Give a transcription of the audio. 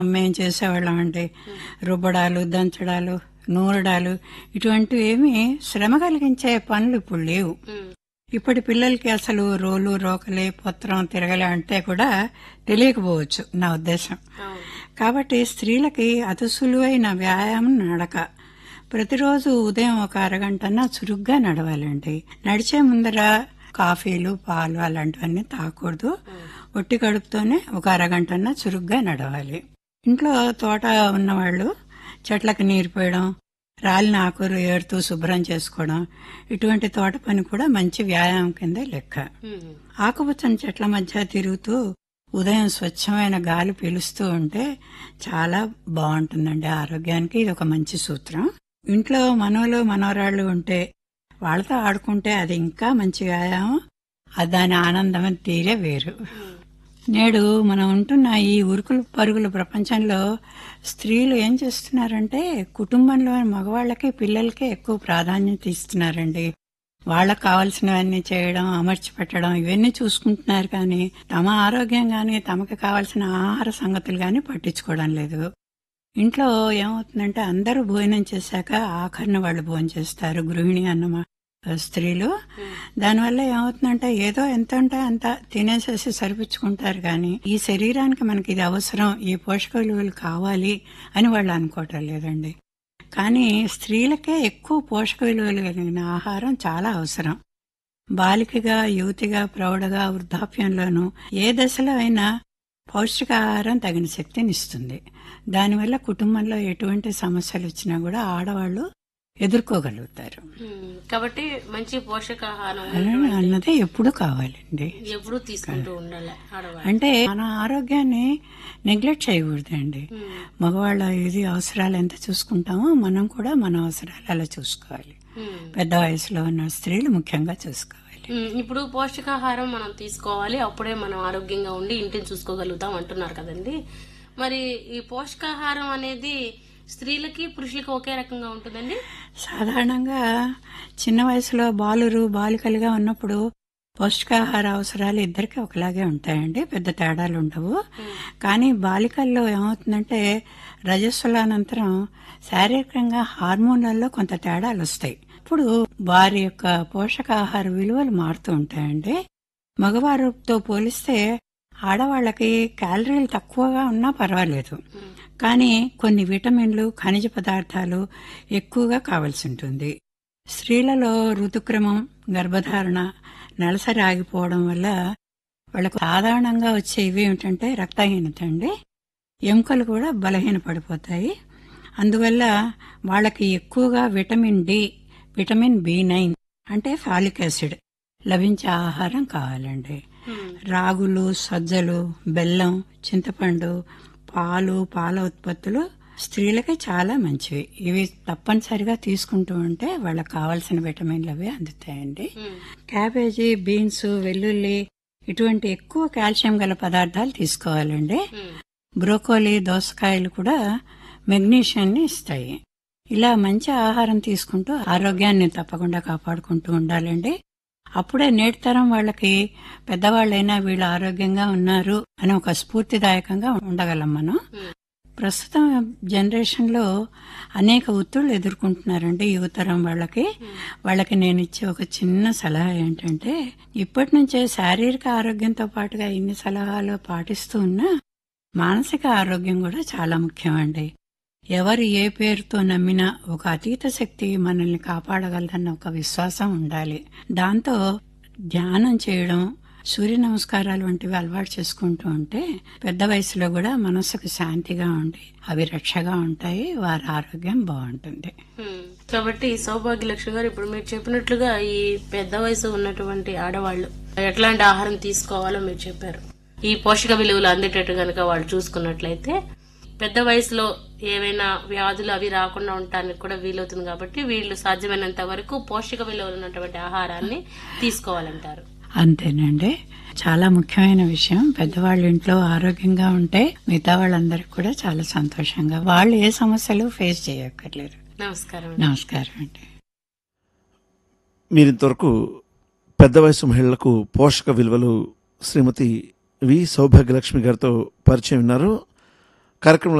మేము చేసేవాళ్ళం అంటే రుబ్బడాలు దంచడాలు నూరడాలు ఇటువంటివి ఏమి శ్రమ కలిగించే పనులు ఇప్పుడు లేవు ఉమ్, ఇప్పటి పిల్లలకి అసలు రోలు రోకలే పత్రం తిరగలే అంటే కూడా తెలియకపోవచ్చు నా ఉద్దేశం అవును కాబట్టి స్త్రీలకి అతి సులువైన వ్యాయామం నడక ప్రతిరోజు ఉదయం ఒక అరగంటన్నా చురుగ్గా నడవాలండి నడిచే ముందర కాఫీలు పాలు అలాంటివన్నీ తాగకూడదు ఒట్టి కడుపుతోనే ఒక అరగంటన్నా చురుగ్గా నడవాలి ఇంట్లో తోట ఉన్నవాళ్ళు చెట్లకు నీరు పోయడం రాలిన ఆకులు ఏరుతూ శుభ్రం చేసుకోవడం ఇటువంటి తోట పని కూడా మంచి వ్యాయామం కింద లెక్క ఉమ్, ఆకుపచ్చని చెట్ల మధ్య తిరుగుతూ ఉదయం స్వచ్ఛమైన గాలి పీలుస్తూ ఉంటే చాలా బాగుంటుందండి ఆరోగ్యానికి ఇది ఒక మంచి సూత్రం ఇంట్లో మనవలు మనవరాళ్ళు ఉంటే వాళ్ళతో ఆడుకుంటే అది ఇంకా మంచి వ్యాయామం అది దాని ఆనందం తీరే వేరు నేడు మనం ఉంటున్న ఈ ఉరుకులు పరుగుల ప్రపంచంలో స్త్రీలు ఏం చేస్తున్నారంటే కుటుంబంలో మగవాళ్ళకి పిల్లలకే ఎక్కువ ప్రాధాన్యత ఇస్తున్నారండి వాళ్ళకు కావాల్సినవన్నీ చేయడం అమర్చి పెట్టడం ఇవన్నీ చూసుకుంటున్నారు కానీ తమ ఆరోగ్యం గాని తమకు కావాల్సిన ఆహార సంగతులు గాని పట్టించుకోవడం లేదు ఇంట్లో ఏమవుతుందంటే అందరూ భోజనం చేశాక ఆఖరిన వాళ్ళు భోజనం చేస్తారు గృహిణి అన్నమా స్త్రీలు దానివల్ల ఏమవుతుందంటే ఏదో ఎంత ఉంటే అంత తినేసేసి సరిపుచ్చుకుంటారు కానీ ఈ శరీరానికి మనకి ఇది అవసరం ఈ పోషక విలువలు కావాలి అని వాళ్ళు అనుకోవటం లేదండి కానీ స్త్రీలకే ఎక్కువ పోషక విలువలు కలిగిన ఆహారం చాలా అవసరం బాలికగా యువతిగా ప్రౌఢగా వృద్ధాప్యంలోనూ ఏ దశలో అయినా పౌష్టికాహారం తగిన శక్తిని ఇస్తుంది దానివల్ల కుటుంబంలో ఎటువంటి సమస్యలు వచ్చినా కూడా ఆడవాళ్ళు ఎదుర్కోగలుగుతారు ఉమ్, కాబట్టి మంచి పోషకాహారం అలా అన్నది ఎప్పుడు కావాలండి ఎప్పుడు తీసుకుంటూ ఉండాలి ఆడవాళ్ళు అంటే మన ఆరోగ్యాన్ని నెగ్లెక్ట్ చేయకూడదండి ఉమ్, మగవాళ్ళ ఇది అవసరాలు ఎంత చూసుకుంటామో మనం కూడా మన అవసరాలు అలా చూసుకోవాలి ఉమ్. పెద్ద వయసులో ఉన్న స్త్రీలు ముఖ్యంగా చూసుకోవాలి ఉమ్, ఇప్పుడు పౌష్టికాహారం మనం తీసుకోవాలి అప్పుడే మనం ఆరోగ్యంగా ఉండి ఇంటిని చూసుకోగలుగుతాం అంటున్నారు కదండి మరి ఈ పోషకాహారం అనేది స్త్రీలకి పురుషులకి ఒకే రకంగా ఉంటుందండి సాధారణంగా చిన్న వయసులో బాలురు బాలికలుగా ఉన్నప్పుడు పౌష్టికాహార అవసరాలు ఇద్దరికి ఒకలాగే ఉంటాయండి పెద్ద తేడాలు ఉండవు కానీ బాలికల్లో ఏమవుతుందంటే రజస్వలానంతరం శారీరకంగా హార్మోన్లలో కొంత తేడాలు వస్తాయి ఇప్పుడు వారి యొక్క పోషకాహార విలువలు మారుతూ ఉంటాయండి మగవారితో పోలిస్తే ఆడవాళ్ళకి క్యాలరీలు తక్కువగా ఉన్నా పర్వాలేదు కానీ కొన్ని విటమిన్లు ఖనిజ పదార్థాలు ఎక్కువగా కావాల్సి ఉంటుంది స్త్రీలలో ఋతుక్రమం గర్భధారణ నెలసరి ఆగిపోవడం వల్ల వాళ్ళకు సాధారణంగా వచ్చే ఇవి ఏమిటంటే రక్తహీనత అండి ఎముకలు కూడా బలహీనపడిపోతాయి అందువల్ల వాళ్ళకి ఎక్కువగా vitamin D vitamin B nine అంటే ఫాలిక్ యాసిడ్ లభించే ఆహారం కావాలండి ఉమ్, రాగులు సజ్జలు బెల్లం చింతపండు పాలు పాల ఉత్పత్తులు స్త్రీలకి చాలా మంచివి ఇవి తప్పనిసరిగా తీసుకుంటూ ఉంటే వాళ్ళకి కావాల్సిన విటమిన్లు అవి అందుతాయండి ఉమ్, క్యాబేజీ బీన్స్ వెల్లుల్లి ఇటువంటి ఎక్కువ కాల్షియం గల పదార్థాలు తీసుకోవాలండి ఉమ్, బ్రోకోలీ దోసకాయలు కూడా మెగ్నీషియాన్ని ఇస్తాయి ఇలా మంచి ఆహారం తీసుకుంటూ ఆరోగ్యాన్ని తప్పకుండా కాపాడుకుంటూ ఉండాలండి అప్పుడే నేటి తరం వాళ్ళకి పెద్దవాళ్ళైనా వీళ్ళు ఆరోగ్యంగా ఉన్నారు అని ఒక స్ఫూర్తిదాయకంగా ఉండగలం మనం ఉమ్, ప్రస్తుతం జనరేషన్ లో అనేక ఒత్తిళ్లు ఎదుర్కొంటున్నారండి యువతరం వాళ్ళకి వాళ్ళకి నేను ఇచ్చే ఒక చిన్న సలహా ఏంటంటే ఇప్పటి నుంచే శారీరక ఆరోగ్యంతో పాటుగా ఇన్ని సలహాలు పాటిస్తూ ఉన్నా మానసిక ఆరోగ్యం కూడా చాలా ముఖ్యమండి ఎవరు ఏ పేరుతో నమ్మినా ఒక అతీత శక్తి మనల్ని కాపాడగలదన్న ఒక విశ్వాసం ఉండాలి దాంతో ధ్యానం చేయడం సూర్య నమస్కారాలు వంటివి అలవాటు చేసుకుంటూ ఉంటే పెద్ద వయసులో కూడా మనసుకు శాంతిగా ఉండి అవి రక్షగా ఉంటాయి వారి ఆరోగ్యం బాగుంటుంది ఉమ్. కాబట్టి సౌభాగ్య లక్ష్మి గారు ఇప్పుడు మీరు చెప్పినట్లుగా ఈ పెద్ద వయసు ఉన్నటువంటి ఆడవాళ్ళు ఎట్లాంటి ఆహారం తీసుకోవాలో మీరు చెప్పారు ఈ పోషక విలువలు అందేటట్టు గనక వాళ్ళు చూసుకున్నట్లయితే పెద్ద వయసులో ఏవైనా వ్యాధులు అవి రాకుండా ఉండటానికి కూడా వీలవుతుంది కాబట్టి వీళ్ళు సాధ్యమైనంత వరకు పోషక విలువలు ఉన్నటువంటి ఆహారాన్ని తీసుకోవాలంటారు అంతేనండి చాలా ముఖ్యమైన విషయం పెద్దవాళ్ళ ఇంట్లో ఆరోగ్యంగా ఉంటే మిగతా వాళ్ళందరికీ కూడా చాలా సంతోషంగా వాళ్ళు ఏ సమస్యలు ఫేస్ చేయక్కర్లేరు నమస్కారం నమస్కారం అండి మీరింతవరకు పెద్ద వయసు మహిళలకు పోషక విలువలు శ్రీమతి వి సౌభాగ్యలక్ష్మి గారితో పరిచయం విన్నారు కార్యక్రమం